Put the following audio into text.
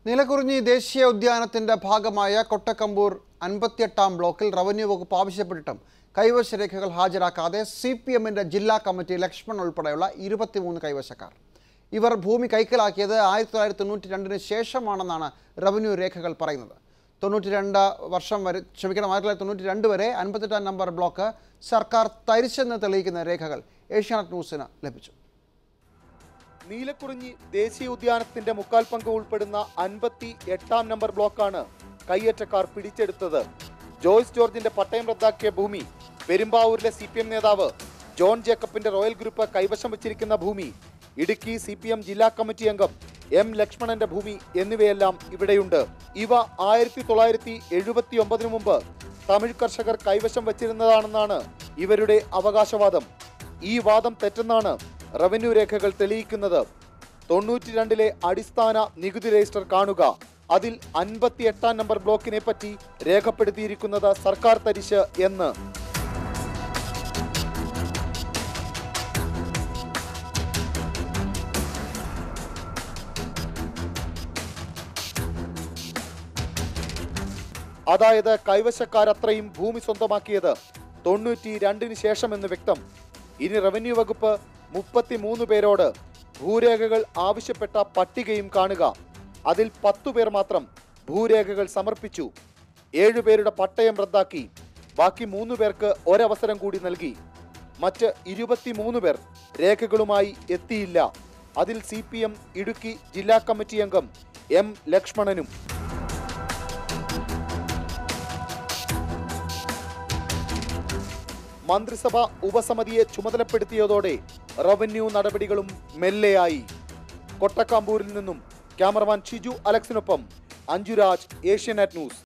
നീലക്കുറിഞ്ഞി ദേശീയ ഉദ്യാനത്തിന്റെ ഭാഗമായ കൊട്ടക്കമ്പൂർ അൻപത്തിയെട്ടാം ബ്ലോക്കിൽ റവന്യൂ വകുപ്പ് ആവശ്യപ്പെട്ടിട്ടും കൈവശ രേഖകൾ ഹാജരാക്കാതെ സി പി എമ്മിന്റെ ജില്ലാ കമ്മിറ്റി ലക്ഷ്മൺ ഉൾപ്പെടെയുള്ള ഇരുപത്തിമൂന്ന് കൈവശക്കാർ ഇവർ ഭൂമി കൈക്കലാക്കിയത് ആയിരത്തി തൊള്ളായിരത്തി തൊണ്ണൂറ്റി രണ്ടിന് ശേഷമാണെന്നാണ് റവന്യൂ രേഖകൾ പറയുന്നത് തൊണ്ണൂറ്റി രണ്ട് വർഷം വരെ ക്ഷമിക്കണം ആയിരത്തി തൊള്ളായിരത്തി തൊണ്ണൂറ്റി രണ്ട് വരെ അൻപത്തെട്ടാം നമ്പർ ബ്ലോക്ക് സർക്കാർ തരിച്ചെന്ന് തെളിയിക്കുന്ന രേഖകൾ ഏഷ്യാനെറ്റ് ന്യൂസിന് ലഭിച്ചു നീലക്കുറിഞ്ഞി ദേശീയ ഉദ്യാനത്തിന്റെ മുക്കാൽ പങ്ക് ഉൾപ്പെടുന്ന അൻപത്തി എട്ടാം നമ്പർ ബ്ലോക്കാണ് കയ്യേറ്റക്കാർ പിടിച്ചെടുത്തത് ജോയ്സ് ജോർജിന്റെ പട്ടയം റദ്ദാക്കിയ ഭൂമി പെരുമ്പാവൂരിലെ സി പി എം നേതാവ് ജോൺ ജേക്കബിന്റെ റോയൽ ഗ്രൂപ്പ് കൈവശം വച്ചിരിക്കുന്ന ഭൂമി ഇടുക്കി സി പി എം ജില്ലാ കമ്മിറ്റി അംഗം എം ലക്ഷ്മണന്റെ ഭൂമി എന്നിവയെല്ലാം ഇവിടെയുണ്ട് ഇവ ആയിരത്തി തൊള്ളായിരത്തി എഴുപത്തി ഒമ്പതിനു മുമ്പ് തമിഴ് കർഷകർ കൈവശം വച്ചിരുന്നതാണെന്നാണ് ഇവരുടെ അവകാശവാദം ഈ വാദം തെറ്റെന്നാണ് റവന്യൂ രേഖകൾ തെളിയിക്കുന്നത് തൊണ്ണൂറ്റി രണ്ടിലെ അടിസ്ഥാന നികുതി രജിസ്റ്റർ കാണുക അതിൽ അൻപത്തി എട്ടാം നമ്പർ ബ്ലോക്കിനെ പറ്റി രേഖപ്പെടുത്തിയിരിക്കുന്നത് സർക്കാർ തരിശ് എന്ന് അതായത് കൈവശക്കാരത്രയും ഭൂമി സ്വന്തമാക്കിയത് തൊണ്ണൂറ്റി രണ്ടിന് ശേഷമെന്ന് വ്യക്തം ഇനി റവന്യൂ വകുപ്പ് മുപ്പത്തിമൂന്ന് പേരോട് ഭൂരേഖകൾ ആവശ്യപ്പെട്ട പട്ടികയും കാണുക അതിൽ പത്തു പേർ മാത്രം ഭൂരേഖകൾ സമർപ്പിച്ചു ഏഴുപേരുടെ പട്ടയം റദ്ദാക്കി ബാക്കി മൂന്ന് പേർക്ക് ഒരവസരം കൂടി നൽകി മറ്റ് ഇരുപത്തിമൂന്ന് പേർ രേഖകളുമായി എത്തിയില്ല അതിൽ സി പി എം ഇടുക്കി ജില്ലാ കമ്മിറ്റി അംഗം എം ലക്ഷ്മണനും മന്ത്രിസഭ ഉപസമിതിയെ ചുമതലപ്പെടുത്തിയതോടെ റവന്യൂ നടപടികളും മെല്ലെയായി കൊട്ടക്കാമ്പൂരിൽ നിന്നും ക്യാമറമാൻ ഷിജു അലക്സിനൊപ്പം അഞ്ജുരാജ് ഏഷ്യാനെറ്റ് ന്യൂസ്